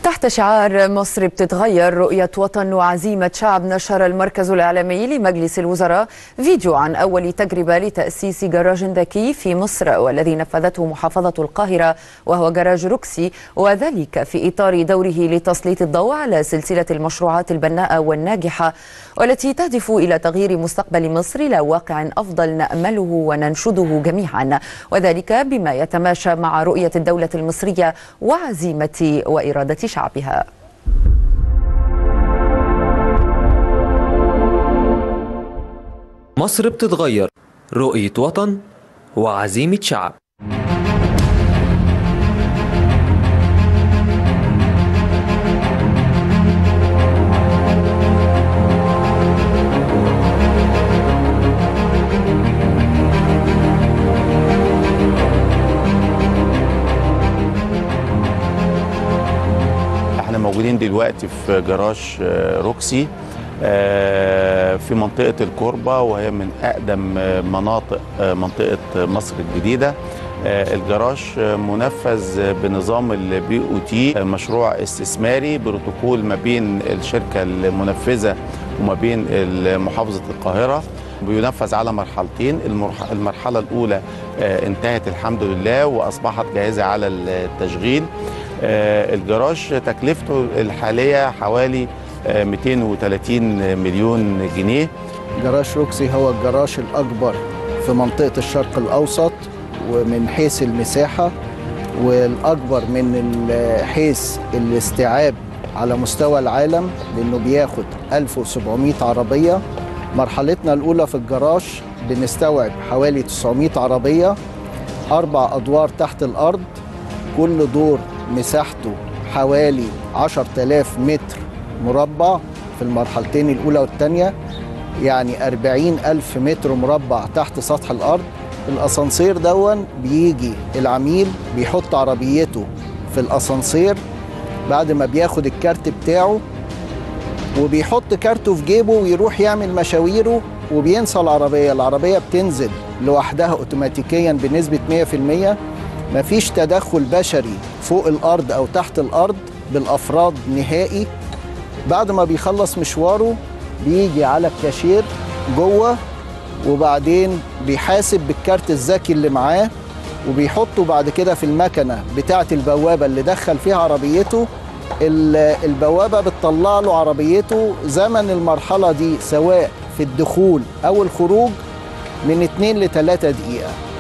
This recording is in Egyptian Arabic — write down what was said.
تحت شعار مصر بتتغير رؤية وطن وعزيمة شعب نشر المركز الإعلامي لمجلس الوزراء فيديو عن أول تجربة لتأسيس جراج ذكي في مصر والذي نفذته محافظة القاهرة وهو جراج روكسي وذلك في إطار دوره لتسليط الضوء على سلسلة المشروعات البناءة والناجحة والتي تهدف إلى تغيير مستقبل مصر إلى واقع أفضل نأمله وننشده جميعا وذلك بما يتماشى مع رؤية الدولة المصرية وعزيمة وإرادة شعبها مصر بتتغير رؤية وطن وعزيمة شعب احنا موجودين دلوقتي في جراج آه، روكسي آه، في منطقة الكوربة وهي من أقدم آه، مناطق آه، منطقة مصر الجديدة آه، الجراج آه، منفذ بنظام البي او تي مشروع استثماري بروتوكول ما بين الشركة المنفذة وما بين محافظة القاهرة بينفذ على مرحلتين المرح- المرحلة الأولى آه، انتهت الحمد لله وأصبحت جاهزة على التشغيل آه، الجراج تكلفته الحالية حوالي آه، 230 مليون جنيه جراج روكسي هو الجراج الأكبر في منطقة الشرق الأوسط ومن حيث المساحة والأكبر من ال- حيث الاستيعاب على مستوى العالم لأنه بياخد 1700 عربية مرحلتنا الأولى في الجراج بنستوعب حوالي 900 عربية أربع أدوار تحت الأرض كل دور مساحته حوالي 10000 متر مربع في المرحلتين الأولى والثانية يعني 40 ألف متر مربع تحت سطح الأرض الأسانسير دون بيجي العميل بيحط عربيته في الأسانسير بعد ما بياخد الكارت بتاعه وبيحط كارته في جيبه ويروح يعمل مشاويره وبينسى العربية العربية بتنزل لوحدها اوتوماتيكيا بنسبة 100% مفيش تدخل بشري فوق الأرض أو تحت الأرض بالأفراد نهائي بعد ما بيخلص مشواره بيجي على الكاشير جوه وبعدين بيحاسب بالكارت الذكي اللي معاه وبيحطه بعد كده في المكنه بتاعه البوابه اللي دخل فيها عربيته ال- البوابه بتطلع له عربيته زمن المرحله دي سواء في الدخول او الخروج من 2 ل 3 دقيقه